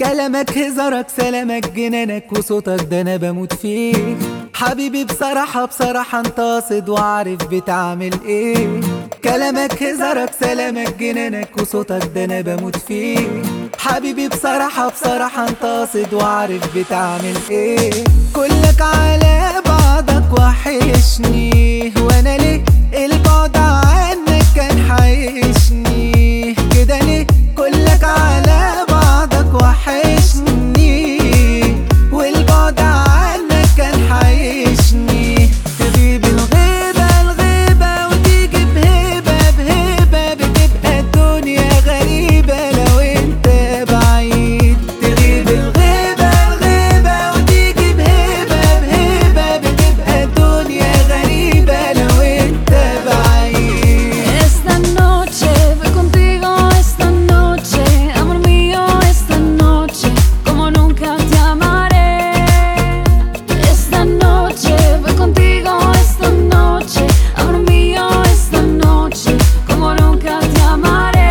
كلامك هزارك سلامك جنانك وصوتك ده انا بموت فيك حبيبي بصراحة بصراحة انت قاصد وعارف بتعمل ايه كلامك هزارك سلامك جنانك وصوتك ده انا بموت فيك حبيبي بصراحة بصراحة انت قاصد وعارف بتعمل ايه كلك على بعضك وحشني وانا ليه البعد عنك كان حيشني كده ليه كلك على بعضك وحشني والبعد عنك كان حيشني تغيب الغيبة الغيبة وتيجي بهيبة بهيبة بتبقى الدنيا غريبة لو انت بعيد تغيب الغيبة الغيبة وتيجي بهيبة بهيبة بتبقى الدنيا غريبة لو انت بعيد Esta noche voy contigo, esta noche, amor mío, esta noche, como nunca te amaré. Esta noche voy contigo, esta noche, amor mío, esta noche, como nunca te amaré.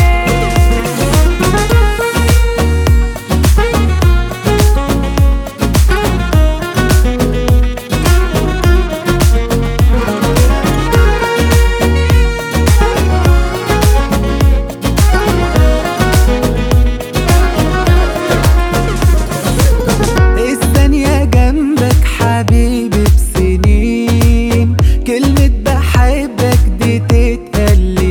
الثانية جنبك حبيبي بسنين كلمة بحبك دي تتقال